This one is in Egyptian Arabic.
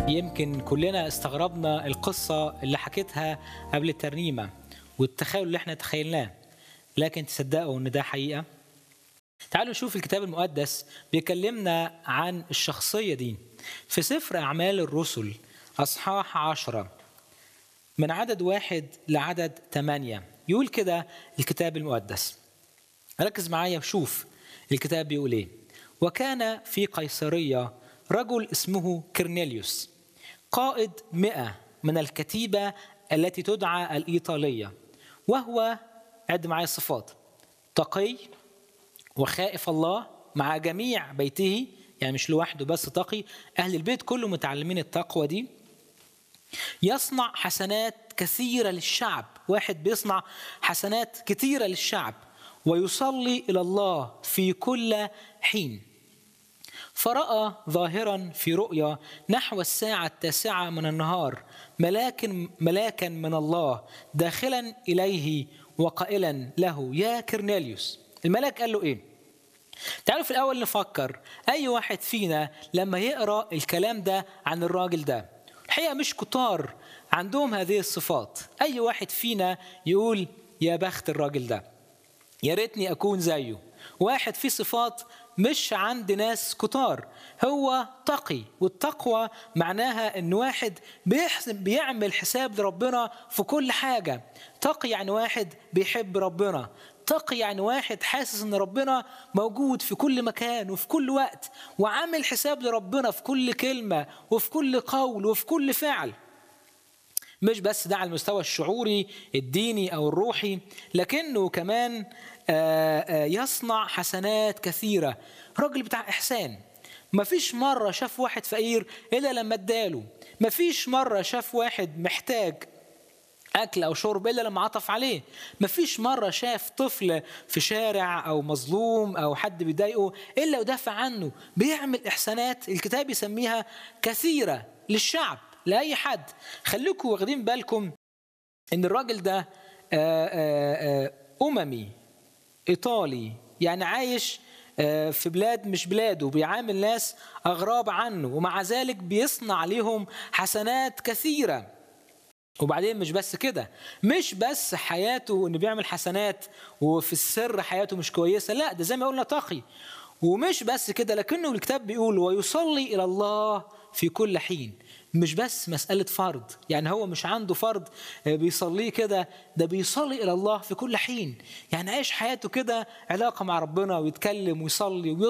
يمكن كلنا استغربنا القصة اللي حكيتها قبل الترنيمة والتخيل اللي احنا تخيلناه لكن تصدقوا ان ده حقيقة تعالوا نشوف الكتاب المقدس بيكلمنا عن الشخصية دي في سفر أعمال الرسل أصحاح عشرة من عدد واحد لعدد ثمانية يقول كده الكتاب المقدس ركز معايا وشوف الكتاب بيقول ايه وكان في قيصرية رجل اسمه كرنيليوس قائد مئة من الكتيبة التي تدعى الإيطالية وهو عد معايا الصفات تقي وخائف الله مع جميع بيته يعني مش لوحده بس تقي أهل البيت كله متعلمين التقوى دي يصنع حسنات كثيرة للشعب واحد بيصنع حسنات كثيرة للشعب ويصلي إلى الله في كل حين فرأى ظاهرا في رؤيا نحو الساعة التاسعة من النهار ملاكا ملاكا من الله داخلا إليه وقائلا له يا كرنيليوس الملاك قال له إيه؟ تعالوا في الأول نفكر أي واحد فينا لما يقرأ الكلام ده عن الراجل ده الحقيقة مش كتار عندهم هذه الصفات أي واحد فينا يقول يا بخت الراجل ده يا ريتني أكون زيه واحد فيه صفات مش عند ناس كتار هو تقي والتقوى معناها ان واحد بيحسب بيعمل حساب لربنا في كل حاجه تقي يعني واحد بيحب ربنا تقي يعني واحد حاسس ان ربنا موجود في كل مكان وفي كل وقت وعامل حساب لربنا في كل كلمه وفي كل قول وفي كل فعل مش بس ده على المستوى الشعوري الديني او الروحي لكنه كمان يصنع حسنات كثيره راجل بتاع احسان مفيش مرة شاف واحد فقير إلا لما اداله مفيش مرة شاف واحد محتاج أكل أو شرب إلا لما عطف عليه مفيش مرة شاف طفل في شارع أو مظلوم أو حد بيضايقه إلا ودافع عنه بيعمل إحسانات الكتاب يسميها كثيرة للشعب لأي حد خليكم واخدين بالكم إن الراجل ده آآ آآ أممي إيطالي يعني عايش في بلاد مش بلاده بيعامل ناس أغراب عنه ومع ذلك بيصنع عليهم حسنات كثيرة وبعدين مش بس كده مش بس حياته انه بيعمل حسنات وفي السر حياته مش كويسه لا ده زي ما قلنا تقي ومش بس كده لكنه الكتاب بيقول ويصلي الى الله في كل حين مش بس مسألة فرض يعني هو مش عنده فرض بيصليه كده ده بيصلي إلى الله في كل حين يعني عايش حياته كده علاقة مع ربنا ويتكلم ويصلي